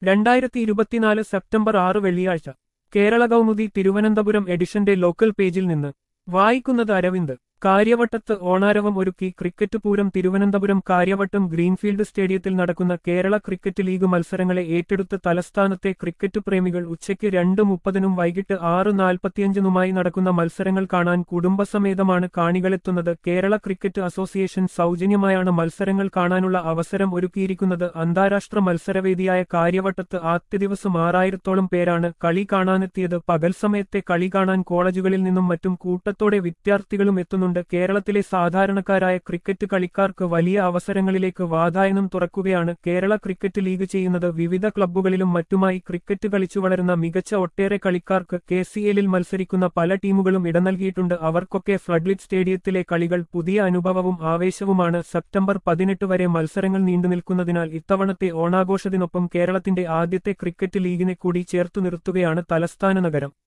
രണ്ടായിരത്തി ഇരുപത്തിനാല് സെപ്റ്റംബർ ആറ് വെള്ളിയാഴ്ച കേരള കൗമുദി തിരുവനന്തപുരം എഡിഷന്റെ ലോക്കൽ പേജിൽ നിന്ന് വായിക്കുന്നത് അരവിന്ദ് കാര്യവട്ടത്ത് ഓണാരവം ഒരുക്കി ക്രിക്കറ്റ് പൂരം തിരുവനന്തപുരം കാര്യവട്ടം ഗ്രീൻഫീൽഡ് സ്റ്റേഡിയത്തിൽ നടക്കുന്ന കേരള ക്രിക്കറ്റ് ലീഗ് മത്സരങ്ങളെ ഏറ്റെടുത്ത് തലസ്ഥാനത്തെ ക്രിക്കറ്റ് പ്രേമികൾ ഉച്ചയ്ക്ക് രണ്ട് മുപ്പതിനും വൈകിട്ട് ആറ് നാൽപ്പത്തിയഞ്ചിനുമായി നടക്കുന്ന മത്സരങ്ങൾ കാണാൻ കുടുംബസമേതമാണ് കാണികളെത്തുന്നത് കേരള ക്രിക്കറ്റ് അസോസിയേഷൻ സൗജന്യമായാണ് മത്സരങ്ങൾ കാണാനുള്ള അവസരം ഒരുക്കിയിരിക്കുന്നത് അന്താരാഷ്ട്ര മത്സരവേദിയായ കാര്യവട്ടത്ത് ആദ്യ ദിവസം ആറായിരത്തോളം പേരാണ് കളി കാണാനെത്തിയത് പകൽ സമയത്തെ കളി കാണാൻ കോളേജുകളിൽ നിന്നും മറ്റും കൂട്ടത്തോടെ വിദ്യാർത്ഥികളും എത്തുന്നുണ്ട് കേരളത്തിലെ സാധാരണക്കാരായ ക്രിക്കറ്റ് കളിക്കാർക്ക് വലിയ അവസരങ്ങളിലേക്ക് വാതായനം തുറക്കുകയാണ് കേരള ക്രിക്കറ്റ് ലീഗ് ചെയ്യുന്നത് വിവിധ ക്ലബ്ബുകളിലും മറ്റുമായി ക്രിക്കറ്റ് കളിച്ചു വളരുന്ന മികച്ച ഒട്ടേറെ കളിക്കാർക്ക് കെ സി എല്ലിൽ മത്സരിക്കുന്ന പല ടീമുകളും ഇട നൽകിയിട്ടുണ്ട് അവർക്കൊക്കെ ഫ്ലഡ്ലിറ്റ് സ്റ്റേഡിയത്തിലെ കളികൾ പുതിയ അനുഭവവും ആവേശവുമാണ് സെപ്റ്റംബർ പതിനെട്ട് വരെ മത്സരങ്ങൾ നീണ്ടുനിൽക്കുന്നതിനാൽ ഇത്തവണത്തെ ഓണാഘോഷത്തിനൊപ്പം കേരളത്തിന്റെ ആദ്യത്തെ ക്രിക്കറ്റ് ലീഗിനെ കൂടി ചേർത്തു നിർത്തുകയാണ് തലസ്ഥാന നഗരം